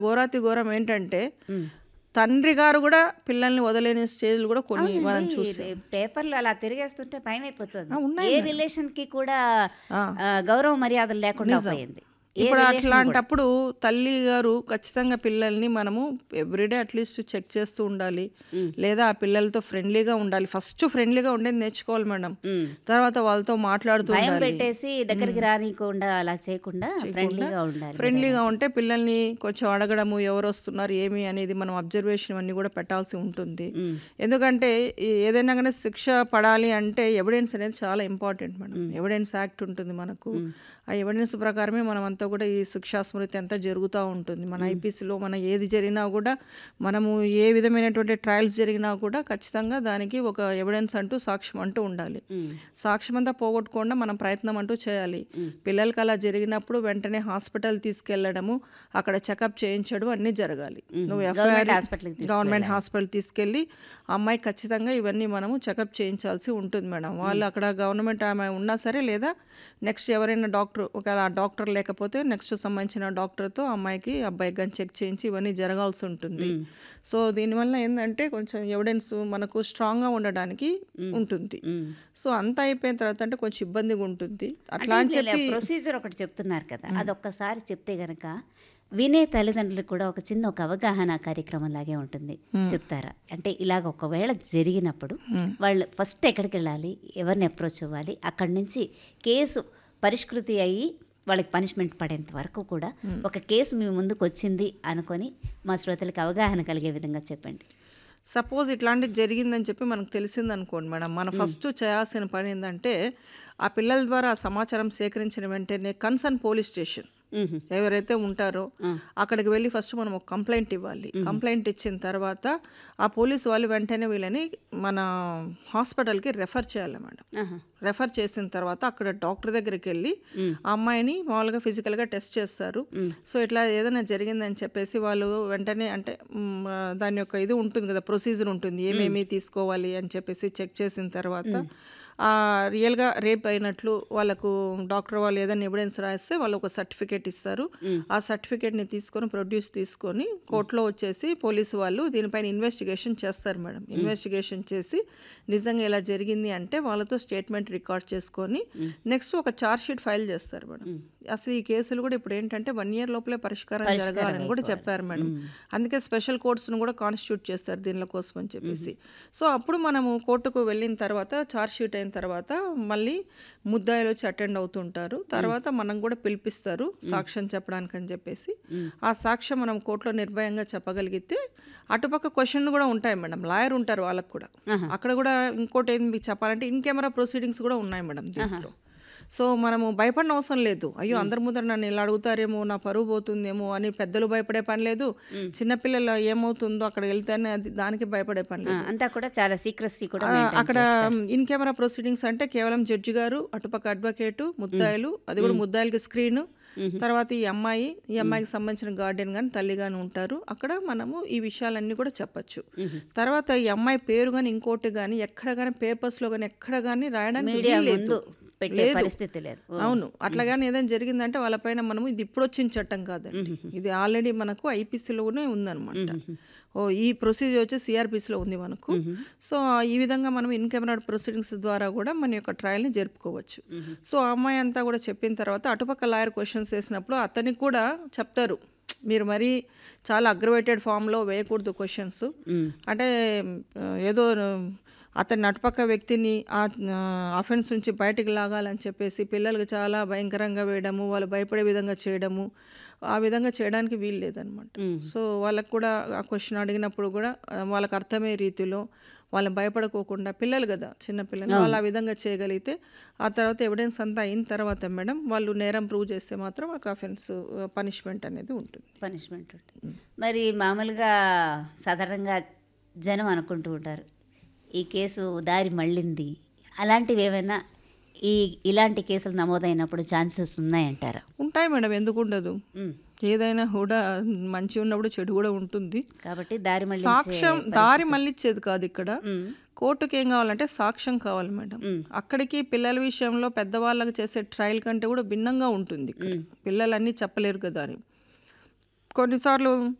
ఘోరాతి ఘోరం ఏంటంటే తండ్రి గారు కూడా పిల్లల్ని వదలేని స్టేజ్లు కూడా కొన్ని మనం చూసాం పేపర్లు అలా తిరిగేస్తుంటే భయం అయిపోతుంది ఆ, ఉన్నాయి ఏ రిలేషన్ కి కూడా ఆ, గౌరవ మర్యాదలు లేకుండా పోయింది ఏ ఇప్పుడు relation అట్లాంటప్పుడు తల్లి గారు ఖచ్చితంగా పిల్లల్ని మనము ఎవ్రీడే అట్లీస్ట్ చెక్ చేస్తూ ఉండాలి లేదా ఆ పిల్లలతో ఫ్రెండ్లీగా ఉండాలి ఫస్ట్ ఫ్రెండ్లీగా ఉండేది నేర్చుకోవాలి మేడం ఉమ్. తర్వాత వాళ్ళతో మాట్లాడుతూ భయం ఉండాలి పెట్టేసి దగ్గరికి రానికుండా అలా చేయకుండా ఫ్రెండ్లీగా ఉండాలి ఫ్రెండ్లీగా ఉంటే పిల్లల్ని కొంచెం అడగడము ఎవరు వస్తున్నారు ఏమి అనేది మనం అబ్జర్వేషన్ అన్ని కూడా పెట్టాల్సి ఉంటుంది ఎందుకంటే ఈ ఏదైనా కానీ శిక్ష పడాలి అంటే ఎవిడెన్స్ అనేది చాలా ఇంపార్టెంట్ మేడం ఎవిడెన్స్ యాక్ట్ ఉంటుంది మనకు ఆ ఎవిడెన్స్ ప్రకారమే మనం అంతా కూడా ఈ శిక్షా స్మృతి అంతా జరుగుతూ ఉంటుంది మన ఐపీసీలో మన ఏది జరిగినా కూడా మనము ఏ విధమైనటువంటి ట్రయల్స్ జరిగినా కూడా ఖచ్చితంగా దానికి ఒక ఎవిడెన్స్ అంటూ సాక్ష్యం అంటూ ఉండాలి సాక్ష్యం అంతా పోగొట్టకుండా మనం ప్రయత్నం అంటూ చేయాలి పిల్లలకి అలా జరిగినప్పుడు వెంటనే హాస్పిటల్ తీసుకెళ్లడము అక్కడ చెకప్ చేయించడం అన్నీ జరగాలి నువ్వు ఎఫ్ఐఆర్ హాస్పిటల్కి గవర్నమెంట్ హాస్పిటల్ తీసుకెళ్ళి ఆ అమ్మాయి ఖచ్చితంగా ఇవన్నీ మనము చెకప్ చేయించాల్సి ఉంటుంది మేడం వాళ్ళు అక్కడ గవర్నమెంట్ ఆమె ఉన్నా సరే లేదా నెక్స్ట్ ఎవరైనా డాక్టర్ ఒకవేళ ఆ డాక్టర్ లేకపోతే నెక్స్ట్ సంబంధించిన డాక్టర్తో అమ్మాయికి అబ్బాయికి కానీ చెక్ చేయించి ఇవన్నీ జరగాల్సి ఉంటుంది సో దీనివల్ల ఏంటంటే కొంచెం ఎవిడెన్స్ మనకు స్ట్రాంగ్గా ఉండడానికి ఉంటుంది సో అంతా అయిపోయిన తర్వాత అంటే కొంచెం ఇబ్బందిగా ఉంటుంది అట్లా అని చెప్పి ప్రొసీజర్ ఒకటి చెప్తున్నారు కదా అదొక్కసారి చెప్తే గనక వినే తల్లిదండ్రులకు కూడా ఒక చిన్న ఒక అవగాహన కార్యక్రమం లాగే ఉంటుంది చెప్తారా అంటే ఇలాగ ఒకవేళ జరిగినప్పుడు వాళ్ళు ఫస్ట్ ఎక్కడికి వెళ్ళాలి ఎవరిని అప్రోచ్ అవ్వాలి అక్కడి నుంచి కేసు పరిష్కృతి అయ్యి వాళ్ళకి పనిష్మెంట్ పడేంత వరకు కూడా ఒక కేసు మీ ముందుకు వచ్చింది అనుకొని మా శ్రోతలకు అవగాహన కలిగే విధంగా చెప్పండి సపోజ్ ఇట్లాంటిది జరిగిందని చెప్పి మనకు తెలిసింది అనుకోండి మేడం మనం ఫస్ట్ చేయాల్సిన పని ఏంటంటే ఆ పిల్లల ద్వారా ఆ సమాచారం సేకరించిన వెంటనే కన్సర్న్ పోలీస్ స్టేషన్ ఎవరైతే ఉంటారో అక్కడికి వెళ్ళి ఫస్ట్ మనం ఒక కంప్లైంట్ ఇవ్వాలి కంప్లైంట్ ఇచ్చిన తర్వాత ఆ పోలీస్ వాళ్ళు వెంటనే వీళ్ళని మన హాస్పిటల్కి రెఫర్ చేయాలి మేడం రెఫర్ చేసిన తర్వాత అక్కడ డాక్టర్ దగ్గరికి వెళ్ళి ఆ అమ్మాయిని మామూలుగా ఫిజికల్గా టెస్ట్ చేస్తారు సో ఇట్లా ఏదైనా జరిగిందని చెప్పేసి వాళ్ళు వెంటనే అంటే మ్, ఆ, దాని యొక్క ఇది ఉంటుంది కదా ప్రొసీజర్ ఉంటుంది ఏమేమి తీసుకోవాలి అని చెప్పేసి చెక్ చేసిన తర్వాత ఆ రియల్గా రేప్ అయినట్లు వాళ్ళకు డాక్టర్ వాళ్ళు ఏదైనా ఎవిడెన్స్ రాస్తే వాళ్ళు ఒక సర్టిఫికేట్ ఇస్తారు ఆ సర్టిఫికేట్ని తీసుకొని ప్రొడ్యూస్ తీసుకొని కోర్టులో వచ్చేసి పోలీసు వాళ్ళు దీనిపైన ఇన్వెస్టిగేషన్ చేస్తారు మేడం ఇన్వెస్టిగేషన్ చేసి నిజంగా ఇలా జరిగింది అంటే వాళ్ళతో స్టేట్మెంట్ రికార్డ్ చేసుకొని నెక్స్ట్ ఒక చార్జ్ షీట్ ఫైల్ చేస్తారు మేడం అసలు ఈ కేసులు కూడా ఇప్పుడు ఏంటంటే వన్ ఇయర్ లోపలే పరిష్కారం జరగాలని కూడా చెప్పారు మేడం అందుకే స్పెషల్ కోర్ట్స్ను కూడా కాన్స్టిట్యూట్ చేస్తారు దీనిల కోసం అని చెప్పేసి సో అప్పుడు మనము కోర్టుకు వెళ్ళిన తర్వాత చార్జ్ షీట్ అయిన తర్వాత మళ్ళీ ముద్దాయిలు వచ్చి అటెండ్ అవుతుంటారు తర్వాత మనం కూడా పిలిపిస్తారు సాక్ష్యం చెప్పడానికి అని చెప్పేసి ఆ సాక్ష్యం మనం కోర్టులో నిర్భయంగా చెప్పగలిగితే అటుపక్క క్వశ్చన్ కూడా ఉంటాయి మేడం లాయర్ ఉంటారు వాళ్ళకు కూడా అక్కడ కూడా ఇంకోటి ఏంది మీకు చెప్పాలంటే ఇన్ కెమెరా ప్రొసీడింగ్స్ కూడా ఉన్నాయి మేడం దీంట్లో సో మనము భయపడిన అవసరం లేదు అయ్యో అందరి ముందర నన్ను ఇలా అడుగుతారేమో నా పరువు పోతుందేమో అని పెద్దలు భయపడే పని లేదు చిన్నపిల్లలు ఏమవుతుందో అక్కడ వెళ్తేనే అది దానికి భయపడే పని లేదు అంతా కూడా చాలా సీక్రసీ కూడా ఆ, maintain అక్కడ ఇన్ కెమెరా ప్రొసీడింగ్స్ అంటే కేవలం జడ్జి గారు అటుపక్క అడ్వకేటు ముద్దాయిలు అది కూడా ముద్దాయిలకి స్క్రీన్ తర్వాత ఈ అమ్మాయి ఈ అమ్మాయికి సంబంధించిన గార్డెన్ కానీ తల్లి కానీ ఉంటారు అక్కడ మనము ఈ విషయాలన్నీ కూడా చెప్పొచ్చు తర్వాత ఈ అమ్మాయి పేరు కానీ ఇంకోటి కానీ ఎక్కడ కానీ పేపర్స్లో కానీ ఎక్కడ కానీ రాయడానికి మీడియా వీలు ముందు లేదు పెట్టే లేదు. పరిస్థితి లేదు అవును అట్లాగానే ఏదైనా జరిగిందంటే వాళ్ళపైన మనము ఇది ఇప్పుడు వచ్చిన చట్టం కాదండి ఇది ఆల్రెడీ మనకు ఐపీసీలోనే ఉందన్నమాట ఓ ఈ ప్రొసీజర్ వచ్చి సిఆర్పిసిలో ఉంది మనకు సో ఈ విధంగా మనం ఇన్ కెమెరా ప్రొసీడింగ్స్ ద్వారా కూడా మన యొక్క ట్రయల్ని జరుపుకోవచ్చు సో ఆ అమ్మాయి అంతా కూడా చెప్పిన తర్వాత అటుపక్క లాయర్ క్వశ్చన్స్ వేసినప్పుడు అతనికి కూడా చెప్తారు మీరు మరీ చాలా అగ్రవేటెడ్ ఫామ్లో వేయకూడదు క్వశ్చన్స్ అంటే ఆ, ఏదో అతని అటుపక్క వ్యక్తిని ఆ అఫెన్స్ నుంచి బయటికి లాగాలని చెప్పేసి పిల్లలకు చాలా భయంకరంగా వేయడము వాళ్ళు భయపడే విధంగా చేయడము ఆ విధంగా చేయడానికి వీలు లేదనమాట సో వాళ్ళకు కూడా ఆ క్వశ్చన్ అడిగినప్పుడు కూడా ఆ, వాళ్ళకి అర్థమయ్యే రీతిలో వాళ్ళని భయపడకోకుండా పిల్లలు కదా చిన్న పిల్లలు వాళ్ళు ఆ విధంగా చేయగలిగితే ఆ తర్వాత ఎవిడెన్స్ అంతా అయిన తర్వాత మేడం వాళ్ళు నేరం ప్రూవ్ చేస్తే మాత్రం ఒక అఫెన్స్ పనిష్మెంట్ అనేది ఉంటుంది పనిష్మెంట్ ఉంటుంది మరి మామూలుగా సాధారణంగా జనం అనుకుంటూ ఉంటారు ఈ కేసు దారి మళ్ళింది అలాంటివి ఏమైనా ఈ ఇలాంటి కేసులు నమోదైనప్పుడు ఛాన్సెస్ ఉన్నాయంటారా ఉంటాయి మేడం ఎందుకు ఉండదు మ్. ఏదైనా కూడా మంచి ఉన్నప్పుడు చెడు కూడా ఉంటుంది కాబట్టి దారి మళ్ళీ సాక్ష్యం దారి మళ్ళిచ్చేది కాదు ఇక్కడ కోర్టుకి ఏం కావాలంటే సాక్ష్యం కావాలి మేడం అక్కడికి పిల్లల విషయంలో పెద్దవాళ్ళకి చేసే ట్రయల్ కంటే కూడా భిన్నంగా ఉంటుంది ఇక్కడ పిల్లలన్నీ చెప్పలేరు కదా అని కొన్నిసార్లు